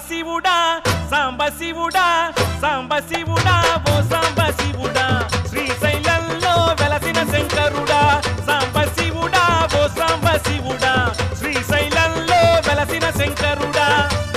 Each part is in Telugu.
సాంబశివుడా సాంబశివుడా సాంబశివుడా ఓ సాంబశివుడా శ్రీశైలంలో వెలసిన శంకరుడా సాంబశివుడా ఓ సాంబశివుడా శ్రీశైలంలో వెలసిన శంకరుడా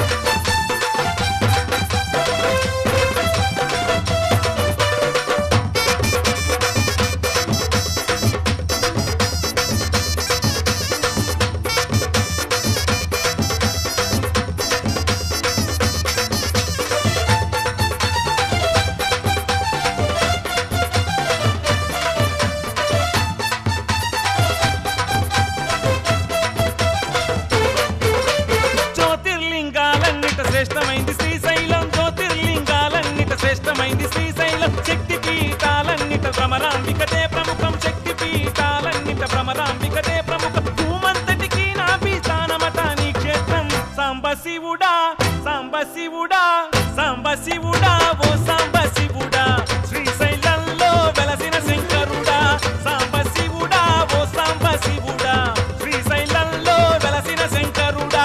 జ్యోతిర్లింగాలన్నిట శ్రేష్టమైంది శ్రీశైలం జ్యోతిర్లింగాలన్నిట శ్రేష్టమైంది శ్రీశైలం శక్తి పీఠాలన్నిట భ్రమరాంబికతే ప్రముఖం శక్తి పీఠాలన్నిట భ్రమరాంబికతే ప్రముఖం భూమంతటికి నా పీఠానమట నీ క్షేత్రం సాంబశివుడా సాంబశివుడా సాంబశివుడా ఓ సాంబశివుడా శ్రీశైలంలో వెలసిన శంకరుడా సాంబశివుడా ఓ సాంబశివుడా శ్రీశైలంలో వెలసిన శంకరుడా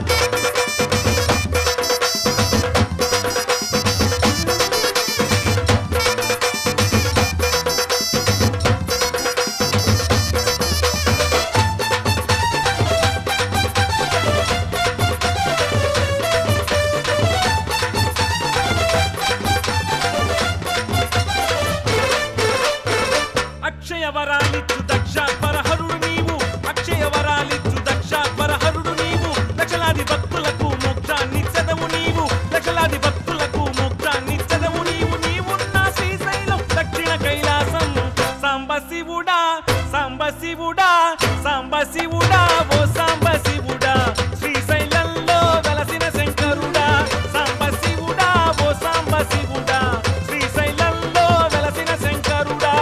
అక్షయ వరాలిచ్చు దక్ష పరహరుడు నీవు అక్షయ వరాలిచ్చు దక్ష పరహరుడు నీవు లక్షలాది భక్తులకు మోక్షాన్నిచ్చదవు నీవు లక్షలాది భక్తులకు మోక్షాన్నిచ్చదవు నీవు నీవున్న శ్రీశైలం దక్షిణ కైలాసం సాంబశివుడా సాంబశివుడా సాంబశివుడా ఓ సాంబశివుడా శ్రీశైలంలో వెలసిన శంకరుడా సాంబశివుడా ఓ సాంబశివుడా శ్రీశైలంలో వెలసిన శంకరుడా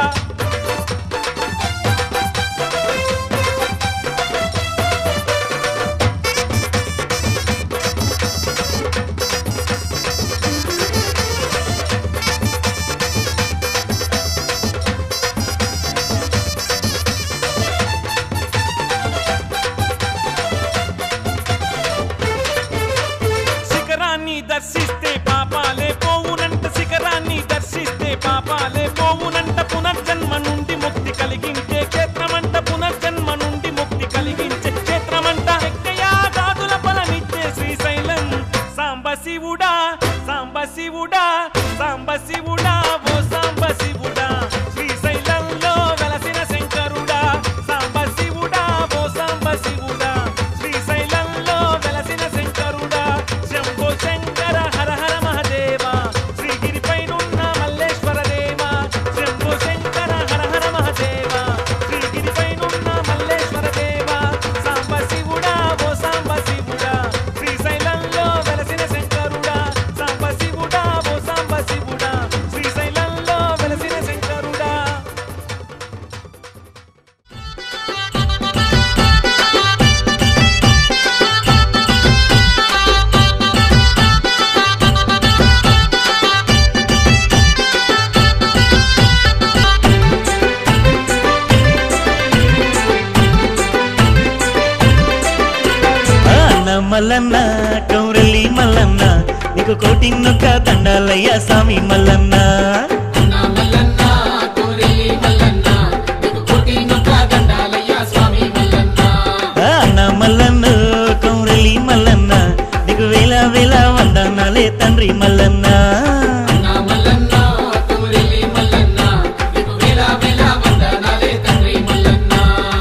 శిఖరాన్ని దర్శిస్తే పాపాలే పోవునంట శిఖరాన్ని దర్శిస్తే పాపాలే పోవునంట పునర్జన్మ నుండి ముక్తి కలిగించే క్షేత్రమంట పునర్జన్మ నుండి ముక్తి కలిగించే క్షేత్రమంట యజ్ఞయాగాదుల ఫలమిచ్చే శ్రీశైలం సాంబశివుడా సాంబశివుడా సాంబశివుడా ఓ సాంబశివుడా శ్రీశైలంలో వెలసిన శంకరుడా సాంబశివుడా ఓ సాంబశివుడా శ్రీశైలంలో వెలసిన శంకరుడా శంభో శంకర హర హర మహదేవ శ్రీగిరిపైనున్న మల్లేశ్వర దేవ శంభో శంకర హర హర మహదేవ శ్రీగిరిపైనున్న మల్లేశ్వర దేవ సాంబశివుడా ఓ సాంబశివుడా శ్రీశైలంలో వెలసిన శంకరుడా సాంబశివుడా ఓ సాంబశివుడా శ్రీశైలంలో వెలసిన శంకరుడా అన్న మల్లన్న కౌరలి మల్లన్న నీకు కోటి నొక్క దండాలయ్య స్వామి మల్లన్న అన్నా మల్లన్న కోరెల్లి మల్లన్న నీకు కోటి నొక్క దండాలయ్య స్వామి మల్లన్న అన్న మల్లన్న కౌరలి మల్లన్న నీకు వేల వేల వందనాలే తండ్రి మల్లన్న అన్నా మల్లన్న కోరెల్లి మల్లన్న నీకు వేల వేల వందనాలే తండ్రి మల్లన్న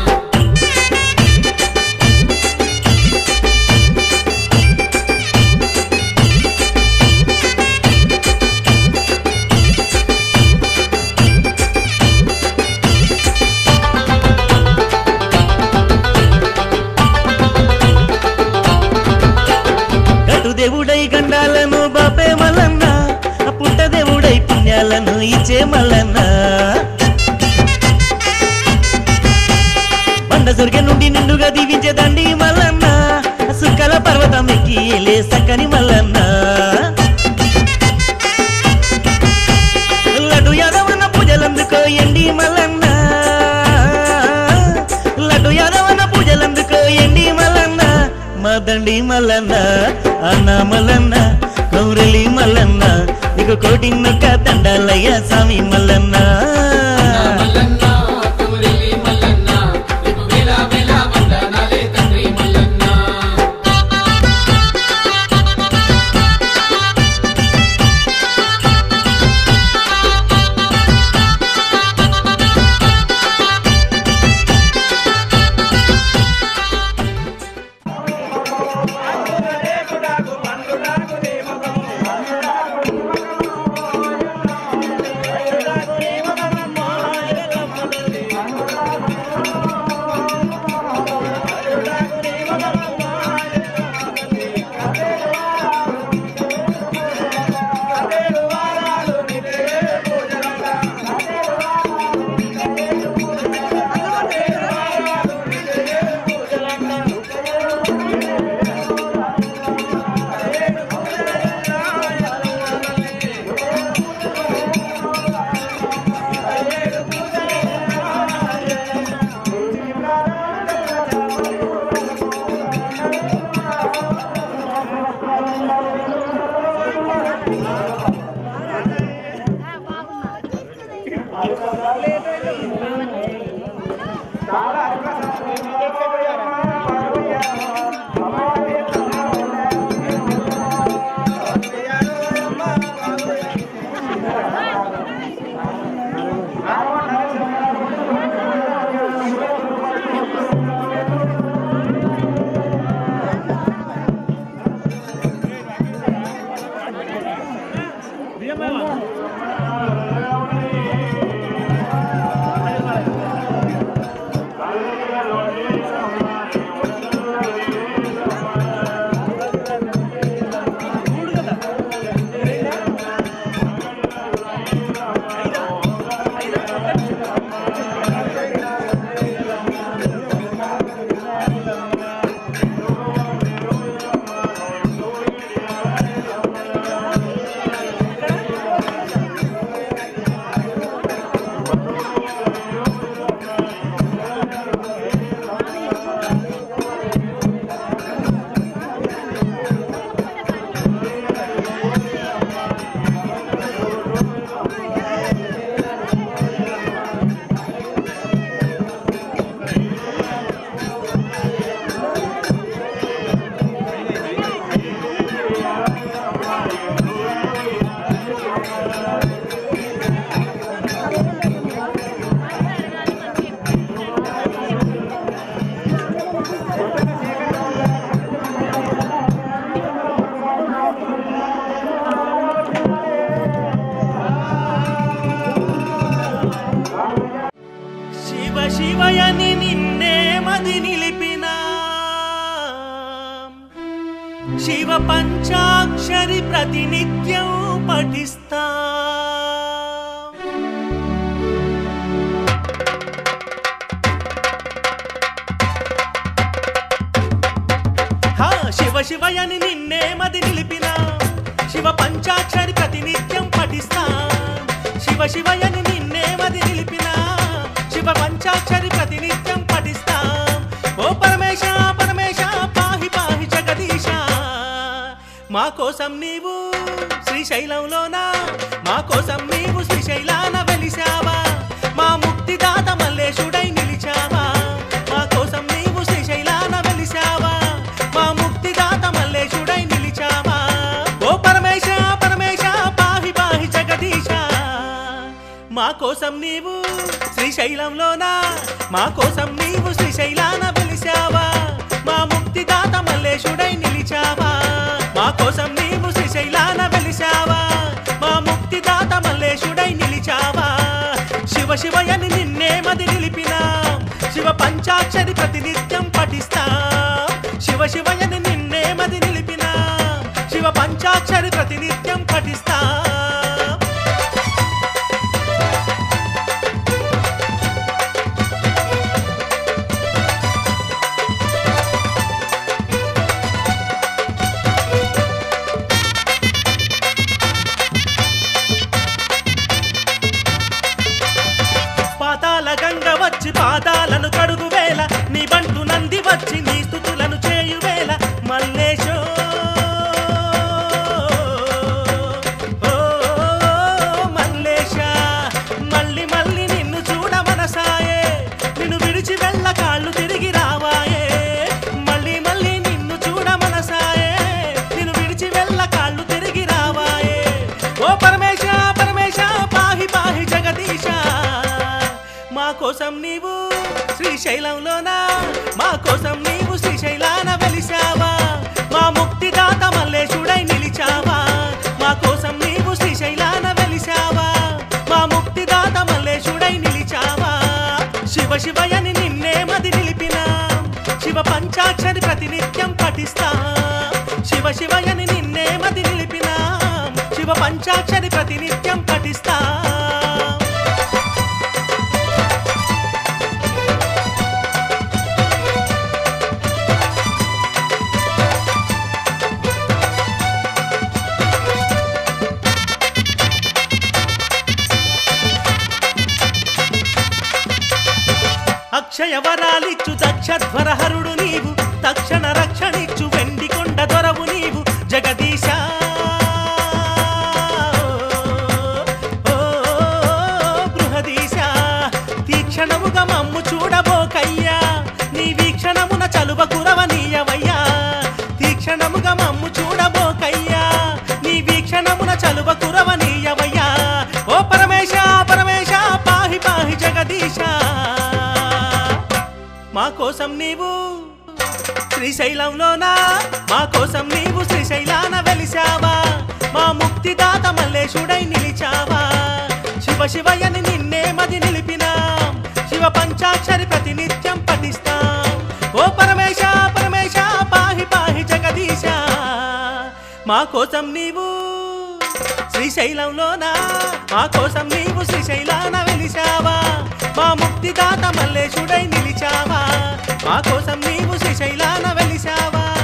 గటు దేవుడై గండాలను బాపే మల్లన్న ఆ పుట్ట దేవుడై పుణ్యాలను ఇచ్చే మల్లన్న బండ సొరిగ నుండి నిండుగా దీవించే దండి మల్లన్న సుక్కల పర్వతం ఎక్కి ఏలే సక్కని మల్లన్న లడ్డు యాదవన్న పూజలందుకో ఎండి మల్లన్న లడ్డు యాదవన్న పూజలందుకో ఎండి మల్లన్న మదండి మల్లన్న అన్న మల్లన్న కౌరలి మల్లన్న నీకు కోటి నొక్క తండాలయ్య స్వామి మల్లన్న మల్లన్న కుమరిలి మల్లన్న నీకు వేల వేల వందనాలే తండ్రి మల్లన్న శివ శివయని నిన్నే మది నిలిపిన శివ పంచాక్షరి ప్రతినిత్యం పఠిస్తా హా శివ శివయని నిన్నే మది నిలిపిన శివ పంచాక్షరి ప్రతినిత్యం పఠిస్తా శివ శివయని నిన్నే మది నిలిపిన శివ పంచాక్షరి ప్రతినిత్యం పఠిస్తా ఓ పరమేశ పరమేశ పాహి పాహి జగదీశ మా కోసం నీవు శ్రీశైలంలోనా మా కోసం నీవు శ్రీశైలాన వెలిసావా మా ముక్తిదాత మల్లేశుడై నిలిచావా మా కోసం నీవు శ్రీశైలాన వెలిసావా మా ముక్తిదాత మల్లేశుడై నిలిచావా ఓ పరమేశ పరమేశ పాహి పాహి జగదీశ మా కోసం నీవు శ్రీశైలంలోనా మా కోసం నీవు శ్రీశైలాన వెలిసావా మా ముక్తిదాత మల్లేశుడై నిలిచావా మా కోసం నీవు శ్రీశైలాన వెలిసావా మా ముక్తిదాత మల్లేశుడై నిలిచావా శివ శివయని నిన్నే మది నిలిపిన శివ పంచాక్షరి ప్రతినిత్యం పఠిస్తా శివ శివయని నిన్నే మది నిలిపిన శివ పంచాక్షరి ప్రతినిత్యం పఠిస్తా పాతాల గంగ వచ్చి పాదాలను కడుగు వేల నీ బంటు నంది వచ్చి నీ స్థుతులను చేయు వేల కోసం నీవు శ్రీశైలంలోనా మా కోసం నీవు శ్రీశైలాన వెలిసావా మా ముక్తిదాత మల్లేశుడై నిలిచావా మా కోసం నీవు శ్రీశైలాన వెలిసావా మా ముక్తిదాత మల్లేశుడై నిలిచావా శివ శివయని నిన్నే మది నిలిపినా శివ పంచాక్షరి ప్రతినిత్యం పఠిస్తా శివ శివయని నిన్నే మది నిలిపినా శివ పంచాక్షరి ప్రతినిత్యం పఠిస్తా అక్షయ వరాలిచ్చు దక్షధ్వరహరుడు నీవు తక్షణ రక్షణిచ్చు వెండి కొండ దొరవు నీవు జగదీశ ఓ, బృహదీశ తీక్షణముగా మమ్ము చూడబోకయ్యా నీ వీక్షణమున చలువ కురవనీయవయ్యా తీక్షణముగా మమ్ము చూడబోకయ్యా నీ వీక్షణమున చలువ కురవనీయవయ్యా ఓ పరమేశ పరమేశ పాహి పాహి జగదీశ మా కోసం నీవు శ్రీశైలంలోనా మా కోసం నీవు శ్రీశైలాన వెలిసావా మా ముక్తిదాత మల్లేశుడై నిలిచావా శివ శివయని నిన్నే మది నిలిపినా శివ పంచాక్షరి ప్రతినిత్యం పఠిస్తాం ఓ పరమేశ పరమేశ పాహి పాహి జగదీశ మా కోసం నీవు శ్రీశైలంలోనా మా కోసం నీవు శ్రీశైలాన వెలిసావా మా ముక్తిదాత మల్లేశుడై నిలిచావా మా కోసం నీవు శ్రీశైలాన వెలిసావా